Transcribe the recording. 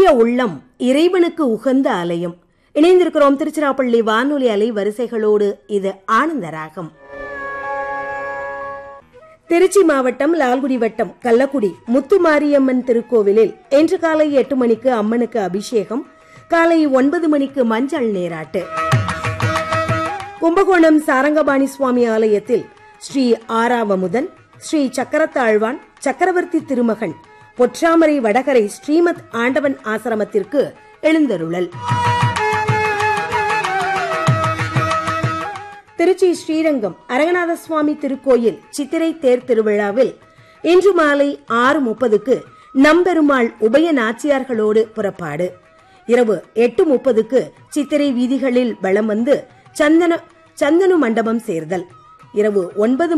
தூய உள்ளம் இறைவனுக்கு உகந்த ஆலயம் இணைந்திருக்கிறோம் திருச்சிராப்பள்ளி வானொலி அலை வரிசைகளோடு இது ஆனந்த ராகம் திருச்சி மாவட்டம் லால்குடி வட்டம் கள்ளக்குடி முத்துமாரியம்மன் திருக்கோவிலில் இன்று காலை எட்டு மணிக்கு அம்மனுக்கு அபிஷேகம் காலை ஒன்பது மணிக்கு மஞ்சள் நீராட்டு கும்பகோணம் சாரங்கபாணி சுவாமி ஆலயத்தில் ஸ்ரீ ஆறாவமுதன் ஸ்ரீ சக்கரத்தாழ்வான் சக்கரவர்த்தி திருமகன் பொற்றாமரை வடகரை ஸ்ரீமத் ஆண்டவன் ஆசிரமத்திற்கு எழுந்தருளல் திருச்சி ஸ்ரீரங்கம் அரங்கநாத சுவாமி திருக்கோயில் சித்திரை தேர் திருவிழாவில் இன்று மாலை ஆறு முப்பதுக்கு நம்பெருமாள் உபய நாச்சியார்களோடு புறப்பாடு இரவு எட்டு முப்பதுக்கு சித்திரை வீதிகளில் வலம் வந்து சந்தன சந்தனு மண்டபம் சேர்தல் இரவு ஒன்பது